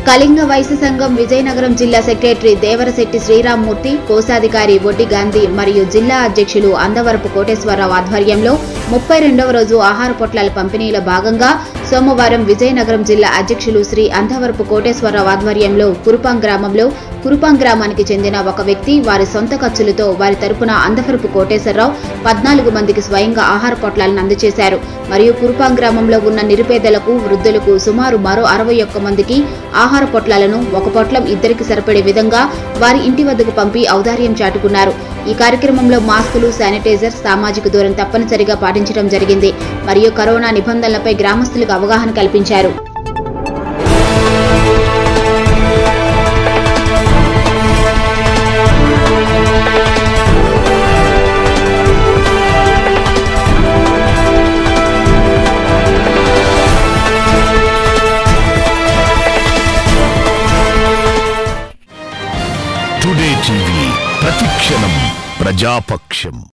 కళింగ వైశ్య సంఘం విజయనగరం జిల్లా సెక్రటరీ దేవరశెట్టి శ్రీరామ్మూర్తి కోశాధికారి వడ్డి గాంధీ మరియు జిల్లా అధ్యక్షులు అందవరపు కోటేశ్వరరావు ఆధ్వర్యంలో ముప్పై రెండవ రోజు ఆహార పొట్లాల పంపిణీలో భాగంగా సోమవారం విజయనగరం జిల్లా అధ్యక్షులు శ్రీ అందవరపు కోటేశ్వరరావు ఆధ్వర్యంలో కురుపాం గ్రామంలో కురుపాం గ్రామానికి చెందిన ఒక వ్యక్తి వారి సొంత ఖర్చులతో వారి తరపున అందవరపు కోటేశ్వరరావు పద్నాలుగు మందికి స్వయంగా ఆహార పొట్లాలను అందజేశారు మరియు కురుపాం గ్రామంలో ఉన్న నిరుపేదలకు వృద్ధులకు సుమారు మరో అరవై ఒక్క మందికి ఆహార పొట్లాలను ఒక పొట్లం ఇద్దరికి సరిపడే విధంగా వారి ఇంటి వద్దకు పంపి ఔదార్యం చాటుకున్నారు ఈ కార్యక్రమంలో మాస్కులు శానిటైజర్ సామాజిక దూరం తప్పనిసరిగా పాటించడం జరిగింది మరియు కరోనా నిబంధనలపై గ్రామస్తులకు అవగాహన కల్పించారు టుడే టీవీ ప్రతిక్షణం ప్రజాపక్షం